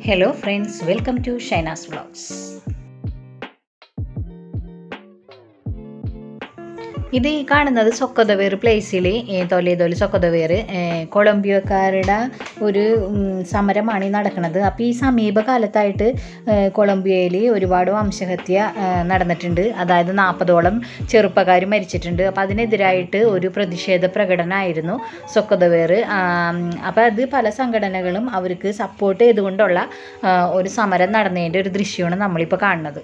hello friends welcome to Shainas vlogs ഇത് ഈ കാണുന്നത് സൊക്കതവേർ പ്ലേസിൽ തൊലേതൊലി സൊക്കതവേർ കൊളംബിയക്കാരുടെ ഒരു ഉം, സമരമാണ് ഈ നടക്കുന്നത് അപ്പോൾ ഈ സമീപകാലത്തായിട്ട് കൊളംബിയയിൽ ഒരുപാട് വംശഹത്യ ആ, നടന്നിട്ടുണ്ട് അതായത് നാൽപ്പതോളം ചെറുപ്പക്കാർ മരിച്ചിട്ടുണ്ട് അപ്പോൾ അതിനെതിരായിട്ട് ഒരു പ്രതിഷേധ പ്രകടനമായിരുന്നു സൊക്കതവേർ അപ്പോൾ അത് പല സംഘടനകളും അവർക്ക് സപ്പോർട്ട് ചെയ്തുകൊണ്ടുള്ള ആ, ഒരു സമരം നടന്നതിൻ്റെ ഒരു ദൃശ്യമാണ് നമ്മളിപ്പോൾ കാണുന്നത്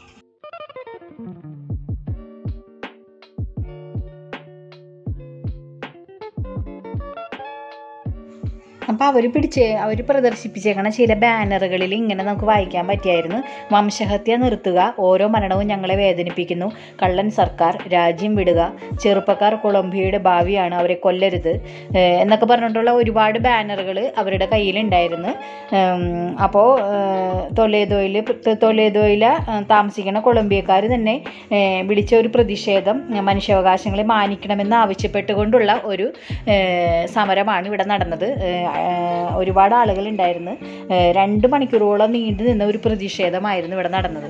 അപ്പോൾ അവർ പിടിച്ച് അവർ പ്രദർശിപ്പിച്ചേക്കണ ചില ബാനറുകളിൽ ഇങ്ങനെ നമുക്ക് വായിക്കാൻ പറ്റിയായിരുന്നു വംശഹത്യ നിർത്തുക ഓരോ മരണവും ഞങ്ങളെ വേദനിപ്പിക്കുന്നു കള്ളൻ സർക്കാർ രാജ്യം വിടുക ചെറുപ്പക്കാർ കൊളംബിയയുടെ ഭാവിയാണ് അവരെ കൊല്ലരുത് ഏഹ് എന്നൊക്കെ പറഞ്ഞിട്ടുള്ള ഒരുപാട് ബാനറുകൾ അവരുടെ കയ്യിലുണ്ടായിരുന്നു അപ്പോൾ തൊലേദോയിൽ തൊലേദോയിൽ താമസിക്കുന്ന കൊളംബിയക്കാർ തന്നെ ഏഹ് വിളിച്ച ഒരു പ്രതിഷേധം മനുഷ്യാവകാശങ്ങളെ മാനിക്കണമെന്ന് ആവശ്യപ്പെട്ടുകൊണ്ടുള്ള ഒരു ഏഹ് സമരമാണ് ഇവിടെ നടന്നത് ഏഹ് ആഹ് ഒരുപാട് ആളുകൾ ഉണ്ടായിരുന്നു ഏഹ് രണ്ട് മണിക്കൂറോളം നീണ്ടു നിന്ന ഒരു പ്രതിഷേധമായിരുന്നു ഇവിടെ നടന്നത്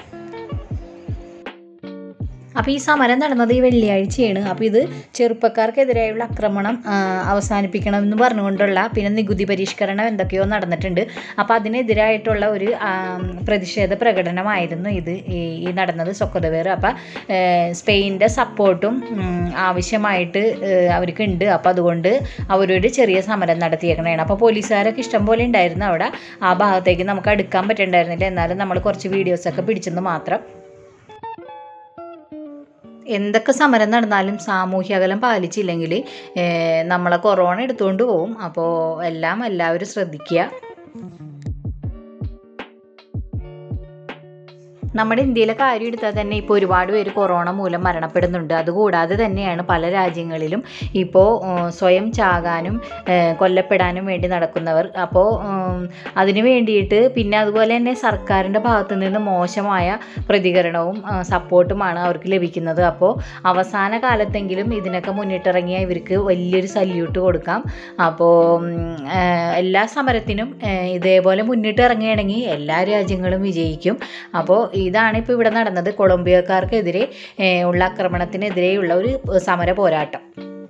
അപ്പോൾ ഈ സമരം നടന്നത് ഈ വെള്ളിയാഴ്ചയാണ് അപ്പോൾ ഇത് ചെറുപ്പക്കാർക്കെതിരെയുള്ള ആക്രമണം ആ, അവസാനിപ്പിക്കണം എന്ന് പറഞ്ഞുകൊണ്ടുള്ള പിന്നെ നികുതി പരിഷ്കരണം എന്തൊക്കെയോ നടന്നിട്ടുണ്ട് അപ്പോൾ അതിനെതിരായിട്ടുള്ള ഒരു ആ, പ്രതിഷേധ പ്രകടനമായിരുന്നു ഇത് ഈ ഈ നടന്നത് സൊക്കതവേർ അപ്പോൾ സ്പെയിൻ്റെ സപ്പോർട്ടും ആവശ്യമായിട്ട് ഏഹ്, അവർക്കുണ്ട് അപ്പോൾ അതുകൊണ്ട് അവരൊരു ചെറിയ സമരം നടത്തിയേക്കണതാണ് അപ്പോൾ പോലീസുകാരൊക്കെ ഇഷ്ടം പോലെ ഉണ്ടായിരുന്നു അവിടെ ആ ഭാഗത്തേക്ക് നമുക്ക് അടുക്കാൻ പറ്റുന്നുണ്ടായിരുന്നില്ല എന്നാലും നമ്മൾ കുറച്ച് വീഡിയോസൊക്കെ പിടിച്ചെന്ന് മാത്രം എന്തൊക്കെ സമരം നടന്നാലും സാമൂഹ്യ അകലം പാലിച്ചില്ലെങ്കിൽ ഏഹ്, നമ്മളെ കൊറോണ എടുത്തുകൊണ്ട് പോവും അപ്പോൾ എല്ലാം എല്ലാവരും ശ്രദ്ധിക്കുക നമ്മുടെ ഇന്ത്യയിലെ കാര്യം എടുത്താൽ തന്നെ ഇപ്പോൾ ഒരുപാട് പേര് കൊറോണ മൂലം മരണപ്പെടുന്നുണ്ട് അതുകൂടാതെ തന്നെയാണ് പല രാജ്യങ്ങളിലും ഇപ്പോൾ ഉം, സ്വയം ചാകാനും ഏഹ്, കൊല്ലപ്പെടാനും വേണ്ടി നടക്കുന്നവർ അപ്പോൾ ഉം, അതിന് വേണ്ടിയിട്ട് പിന്നെ അതുപോലെ തന്നെ സർക്കാരിൻ്റെ ഭാഗത്തു നിന്ന് മോശമായ പ്രതികരണവും ആ, സപ്പോർട്ടുമാണ് അവർക്ക് ലഭിക്കുന്നത് അപ്പോൾ അവസാന കാലത്തെങ്കിലും ഇതിനൊക്കെ മുന്നിട്ടിറങ്ങിയ ഇവർക്ക് വലിയൊരു സല്യൂട്ട് കൊടുക്കാം അപ്പോൾ ഉം, ആ, എല്ലാ സമരത്തിനും ആ, ഇതേപോലെ മുന്നിട്ട് ഇറങ്ങുകയാണെങ്കിൽ എല്ലാ രാജ്യങ്ങളും വിജയിക്കും അപ്പോൾ ഇതാണ് ഇപ്പോൾ ഇവിടെ നടന്നത് കൊളംബിയക്കാർക്കെതിരെ ഏ, ഉള്ള ആക്രമണത്തിനെതിരെയുള്ള ഒരു സമര പോരാട്ടം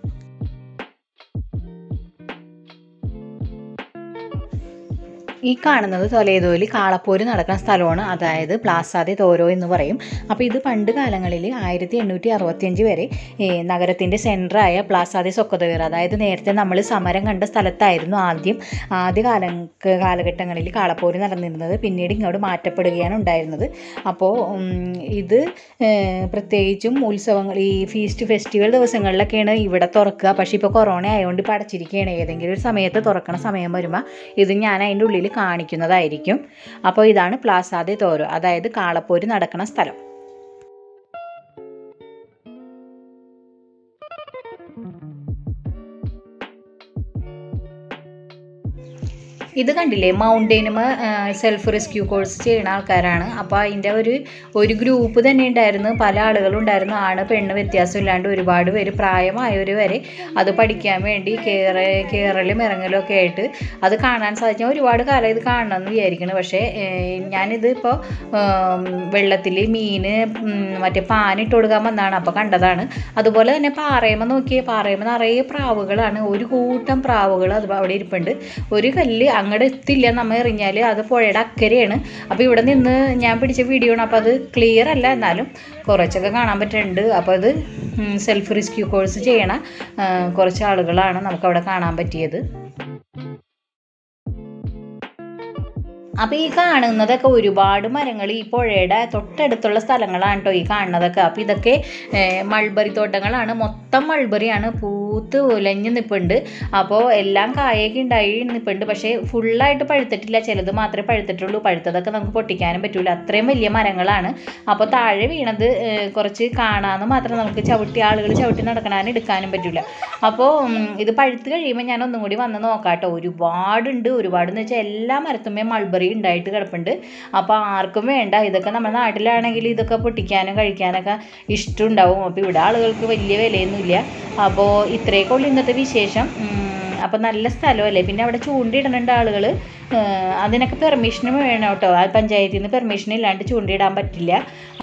ഈ കാണുന്നത് തൊലേതോലി കാളപ്പോര് നടക്കുന്ന സ്ഥലമാണ് അതായത് പ്ലാസാദെ തോരോ എന്ന് പറയും അപ്പോൾ ഇത് പണ്ട് കാലങ്ങളിൽ ആയിരത്തി എണ്ണൂറ്റി അറുപത്തിയഞ്ച് വരെ ഏ, നഗരത്തിൻ്റെ സെൻറ്ററായ പ്ലാസാദെ സൊക്കതവേർ അതായത് നേരത്തെ നമ്മൾ സമരം കണ്ട സ്ഥലത്തായിരുന്നു ആദ്യം ആദ്യ കാല കാലഘട്ടങ്ങളിൽ കാളപ്പോര് നടന്നിരുന്നത് പിന്നീട് ഇങ്ങോട്ട് മാറ്റപ്പെടുകയാണ് ഉണ്ടായിരുന്നത് അപ്പോൾ ഉം, ഇത് ഏ, പ്രത്യേകിച്ചും ഉത്സവങ്ങൾ ഈ ഫീസ്റ്റ് ഫെസ്റ്റിവൽ ദിവസങ്ങളിലൊക്കെയാണ് ഇവിടെ തുറക്കുക പക്ഷേ ഇപ്പോൾ കൊറോണ ആയതുകൊണ്ട് ഇപ്പോൾ അടച്ചിരിക്കുകയാണ് ഏതെങ്കിലും ഒരു സമയത്ത് തുറക്കണ സമയം വരുമ്പോൾ ഇത് ഞാൻ അതിൻ്റെ ഉള്ളിൽ കാണിക്കുന്നതായിരിക്കും അപ്പോൾ ഇതാണ് പ്ലാസാദെ തോരോ അതായത് കാളപ്പോര് നടക്കുന്ന സ്ഥലം ഇത് കണ്ടില്ലേ മൗണ്ടെയിനുമ സെൽഫ് റെസ്ക്യൂ കോഴ്സ് ചെയ്യുന്ന ആൾക്കാരാണ് അപ്പോൾ അതിൻ്റെ ഒരു ഒരു ഗ്രൂപ്പ് തന്നെ ഉണ്ടായിരുന്നു പല ആളുകളും ഉണ്ടായിരുന്നു ആണ് പെണ്ണ് വ്യത്യാസമില്ലാണ്ട് ഒരുപാട് പേര് പ്രായമായവർ വരെ അത് പഠിക്കാൻ വേണ്ടി കേറ കേറലും ഇറങ്ങലും ഒക്കെ ആയിട്ട് അത് കാണാൻ സാധിച്ചു ഞാൻ ഒരുപാട് കാലം ഇത് കാണണമെന്ന് വിചാരിക്കണം പക്ഷേ ഏഹ്, ഞാനിത് ഇപ്പോൾ വെള്ളത്തിൽ മീന് ഉം, മറ്റേ പാനിട്ട് കൊടുക്കാൻ വന്നതാണ് അപ്പോൾ കണ്ടതാണ് അതുപോലെ തന്നെ പാറയമ്മ നോക്കിയേ പാറയമ്മ നിറയെ പ്രാവുകളാണ് ഒരു കൂട്ടം പ്രാവുകൾ അത് അവിടെ ഇരിപ്പുണ്ട് ഒരു കല്ല് അങ്ങോട്ട് എത്തില്ല നമ്മൾ എറിഞ്ഞാൽ അത് പുഴയുടെ അക്കരെയാണ് അപ്പോൾ ഇവിടെ നിന്ന് ഞാൻ പിടിച്ച വീഡിയോ ആണ് അപ്പോൾ അത് ക്ലിയർ അല്ല എന്നാലും കുറച്ചൊക്കെ കാണാൻ പറ്റുന്നുണ്ട് അപ്പോൾ അത് സെൽഫ് റെസ്ക്യൂ കോഴ്സ് ചെയ്യണ ആ, കുറച്ച് ആളുകളാണ് നമുക്കവിടെ കാണാൻ പറ്റിയത് അപ്പോൾ ഈ കാണുന്നതൊക്കെ ഒരുപാട് മരങ്ങൾ ഈ പുഴയുടെ തൊട്ടടുത്തുള്ള സ്ഥലങ്ങളാണ് കേട്ടോ ഈ കാണുന്നതൊക്കെ അപ്പോൾ ഇതൊക്കെ ഏഹ്, മൾബറി തോട്ടങ്ങളാണ് മൊത്തം മൾബറിയാണ് പൂത്ത് ഉലഞ്ഞ് നിൽപ്പുണ്ട് അപ്പോൾ എല്ലാം കായൊക്കെ ഉണ്ടായി നിൽപ്പുണ്ട് പക്ഷേ ഫുള്ളായിട്ട് പഴുത്തിട്ടില്ല ചിലത് മാത്രമേ പഴുത്തിട്ടുള്ളൂ പഴുത്തതൊക്കെ നമുക്ക് പൊട്ടിക്കാനും പറ്റൂല അത്രയും വലിയ മരങ്ങളാണ് അപ്പോൾ താഴെ വീണത് ഏഹ്, കുറച്ച് കാണാമെന്ന് മാത്രം നമുക്ക് ചവിട്ടി ആളുകൾ ചവിട്ടി നടക്കണാനും എടുക്കാനും പറ്റൂല അപ്പോൾ ഉം, ഇത് പഴുത്ത് കഴിയുമ്പോൾ ഞാൻ ഒന്നും കൂടി വന്ന് നോക്കാം കേട്ടോ ഒരുപാടുണ്ട് ഒരുപാടെന്ന് വെച്ചാൽ എല്ലാ മരത്തുമ്മേ മൾബറി ഉണ്ടായിട്ട് കിടപ്പുണ്ട് അപ്പോൾ ആർക്കും വേണ്ട ഇതൊക്കെ നമ്മുടെ നാട്ടിലാണെങ്കിൽ ഇതൊക്കെ പൊട്ടിക്കാനും കഴിക്കാനൊക്കെ ഇഷ്ടമുണ്ടാവും അപ്പോൾ ഇവിടെ ആളുകൾക്ക് വലിയ വിലയൊന്നുമില്ല അപ്പോൾ ഇത്രയൊക്കെ ഉള്ളു ഇന്നത്തെ വിശേഷം ഉം, അപ്പോൾ നല്ല സ്ഥലമല്ലേ പിന്നെ അവിടെ ചൂണ്ടിയിടുന്നുണ്ട് ആളുകൾ അതിനൊക്കെ പെർമിഷനും വേണം കേട്ടോ ആ പഞ്ചായത്തിൽ നിന്ന് പെർമിഷൻ ഇല്ലാണ്ട് ചൂണ്ടിയിടാൻ പറ്റില്ല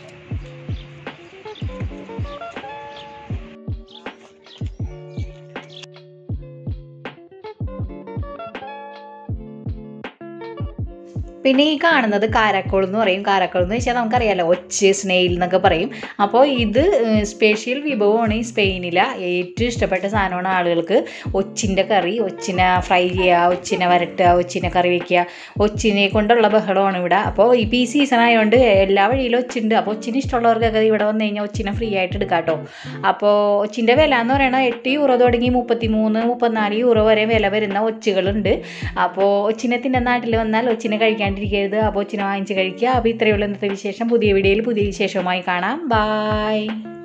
പിന്നെ ഈ കാണുന്നത് കാരക്കോൾ എന്ന് പറയും കാരക്കോൾ എന്ന് വെച്ചാൽ നമുക്കറിയാലോ ഒച്ച് സ്നെയിൽ എന്നൊക്കെ പറയും അപ്പോൾ ഇത് സ്പെഷ്യൽ വിഭവമാണ് ഈ സ്പെയിനിലെ ഏറ്റവും ഇഷ്ടപ്പെട്ട സാധനമാണ് ആളുകൾക്ക് ഒച്ചിൻ്റെ കറി ഒച്ചിനെ ഫ്രൈ ചെയ്യുക ഒച്ചിനെ വരട്ടുക ഒച്ചിനെ കറി വയ്ക്കുക ഒച്ചിനെ കൊണ്ടുള്ള ബഹളമാണ് ഇവിടെ അപ്പോൾ ഇപ്പോൾ ഈ സീസൺ ആയതുകൊണ്ട് എല്ലാ വഴിയിലും ഒച്ചുണ്ട് അപ്പോൾ ഒച്ചിന് ഇഷ്ടമുള്ളവർക്കൊക്കെ ഇവിടെ വന്നു കഴിഞ്ഞാൽ ഒച്ചിനെ ഫ്രീ ആയിട്ട് എടുക്കാം കേട്ടോ അപ്പോൾ ഒച്ചിൻ്റെ വില എന്ന് പറയുന്നത് എട്ട് യൂറോ തുടങ്ങി മുപ്പത്തി മൂന്ന് മുപ്പത്തിനാല് യൂറോ വരെ വില വരുന്ന ഒച്ചുകളുണ്ട് അപ്പോൾ ഒച്ചിനെ തിന്നെ നാട്ടിൽ വന്നാൽ ഒച്ചിനെ കഴിക്കാണ്ടിരിക്കരുത് അപ്പോൾ ഒച്ചിനെ വാങ്ങിച്ച് കഴിക്കുക അപ്പോൾ ഇത്രയുള്ള ഇന്നത്തെ വിശേഷം പുതിയ വീഡിയോയിൽ പുതിയ വിശേഷവുമായി കാണാം ബായ്